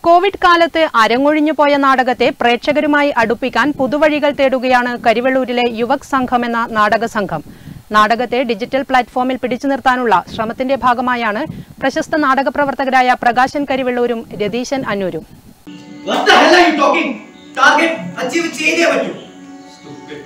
Covid കാലത്ത് അരങ്ങൊഴിഞ്ഞു പോയ നാടകത്തെ പ്രേക്ഷകരുമായി അടുപ്പിക്കാൻ പുതുവഴികൾ തേടുകയാണ് കരിവെള്ളൂരിലെ യുവക് സംഘം എന്ന നാടക സംഘം നാടകത്തെ ഡിജിറ്റൽ പ്ലാറ്റ്ഫോമിൽ പിടിച്ചു നിർത്താനുള്ള ശ്രമത്തിന്റെ ഭാഗമായാണ് പ്രശസ്ത നാടക പ്രവർത്തകരായ Prakashan കരിവെള്ളൂരും Ratheeshan അന്നൂരും What the hell are you talking? Target achieve ചെയ്തേ പറ്റൂ. Stupid.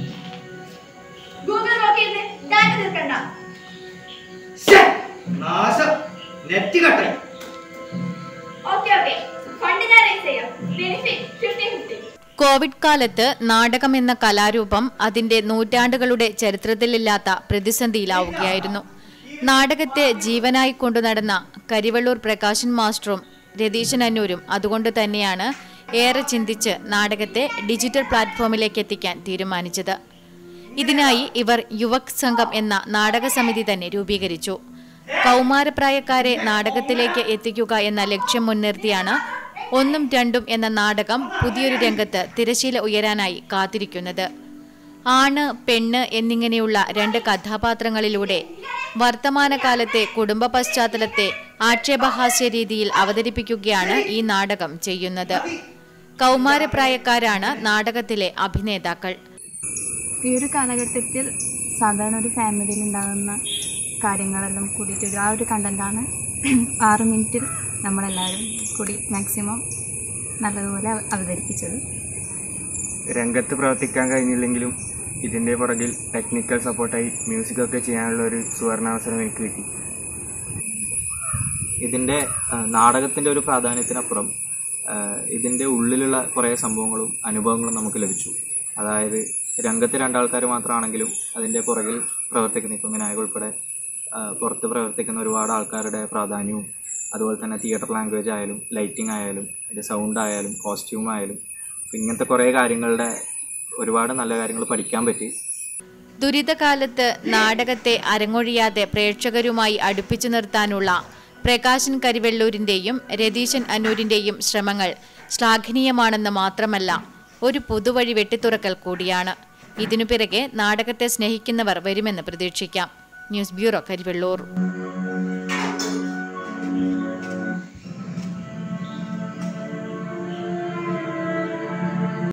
ഗൂഗിൾ നോക്കിയിരുന്ന് ഡാറ്റ തീർക്കണ്ട ശ്ശേ, നാശം നെറ്റ് കട്ടായി ഓക്കെ ഓക്കെ ഫണ്ട് ഞാൻ റേസ് ചെയ്യാം ബെനിഫിറ്റ് ഫിഫ്റ്റി ഫിഫ്റ്റി കോവിഡ് കാലത്ത് നാടകം എന്ന കലാരൂപം അതിന്റെ നൂറ്റാണ്ടുകളുടെ ചരിത്രത്തിലില്ലാത്ത പ്രതിസന്ധിയിലാവുകയായിരുന്നു നാടകത്തെ ജീവനായി കൊണ്ടുനടന്ന കരിവള്ളൂർ പ്രകാശൻ മാസ്റ്ററും രതീശൻ അന്നൂരും അതുകൊണ്ട് തന്നെയാണ് ഏറെ ചിന്തിച്ച് നാടകത്തെ ഡിജിറ്റൽ പ്ലാറ്റ്ഫോമിലേക്ക് എത്തിക്കാൻ തീരുമാനിച്ചത് ഇതിനായി ഇവർ യുവക് സംഘം എന്ന നാടക സമിതി തന്നെ രൂപീകരിച്ചു കൗമാരപ്രായക്കാരെ നാടകത്തിലേക്ക് എത്തിക്കുക എന്ന ലക്ഷ്യം മുൻനിർത്തിയാണ് ഒന്നും രണ്ടും എന്ന നാടകം പുതിയൊരു രംഗത്ത് തിരശീല ഉയരാനായി കാത്തിരിക്കുന്നത് ആണ് പെണ്ണ് എന്നിങ്ങനെയുള്ള രണ്ട് കഥാപാത്രങ്ങളിലൂടെ വർത്തമാനകാലത്തെ കുടുംബ പശ്ചാത്തലത്തെ ആക്ഷേപഹാസ്യ രീതിയിൽ അവതരിപ്പിക്കുകയാണ് ഈ നാടകം ചെയ്യുന്നത് കൗമാരപ്രായക്കാരാണ് നാടകത്തിലെ അഭിനേതാക്കൾ ഈ ഒരു കാലഘട്ടത്തിൽ സാധാരണ ഒരു ഫാമിലിയിൽ ഉണ്ടാകുന്ന കാര്യങ്ങളെല്ലാം കൂടിയിട്ട് ഒരു ആ ഒരു കണ്ടന്റാണ് ആറ് മിനിറ്റിൽ നമ്മളെല്ലാവരും കൂടി മാക്സിമം നല്ലതുപോലെ അവ- അവതരിപ്പിച്ചത് രംഗത്ത് പ്രവർത്തിക്കാൻ കഴിഞ്ഞില്ലെങ്കിലും ഇതിൻ്റെ പുറകിൽ ടെക്നിക്കൽ സപ്പോർട്ടായി മ്യൂസിക്കൊക്കെ ചെയ്യാനുള്ള ഒരു സുവർണാവസരം എനിക്ക് കിട്ടി ഇതിൻ്റെ നാടകത്തിൻ്റെ ഒരു പ്രാധാന്യത്തിനപ്പുറം ആ, ഇതിൻ്റെ ഉള്ളിലുള്ള കുറേ സംഭവങ്ങളും അനുഭവങ്ങളും നമുക്ക് ലഭിച്ചു അതായത് രംഗത്ത് രണ്ടാൾക്കാർ മാത്രമാണെങ്കിലും അതിൻ്റെ പുറകിൽ പ്രവർത്തിക്കുന്ന ഇപ്പം വിനായക ഉൾപ്പെടെ ആ, പുറത്ത് പ്രവർത്തിക്കുന്ന ഒരുപാട് ആൾക്കാരുടെ പ്രാധാന്യവും അതുപോലെ തന്നെ തിയേറ്റർ ലാംഗ്വേജ് ആയാലും ലൈറ്റിംഗ് ആയാലും അതിൻ്റെ സൗണ്ട് ആയാലും കോസ്റ്റ്യൂം ആയാലും ഇപ്പം ഇങ്ങനത്തെ കുറേ കാര്യങ്ങളുടെ ഒരുപാട് നല്ല കാര്യങ്ങൾ പഠിക്കാൻ പറ്റി ദുരിതകാലത്ത് നാടകത്തെ അരങ്ങൊഴിയാതെ പ്രേക്ഷകരുമായി അടുപ്പിച്ചു നിർത്താനുള്ള പ്രകാശൻ കരിവെള്ളൂരിന്റെയും രതീശൻ അന്നൂരിന്റെയും ശ്രമങ്ങൾ ശ്ലാഘനീയമാണെന്ന് മാത്രമല്ല ഒരു പുതുവഴി വെട്ടിത്തുറക്കൽ കൂടിയാണ് ഇതിനു പിറകെ നാടകത്തെ സ്നേഹിക്കുന്നവർ വരുമെന്ന് പ്രതീക്ഷിക്കാം ന്യൂസ് ബ്യൂറോ കരിവെള്ളൂർ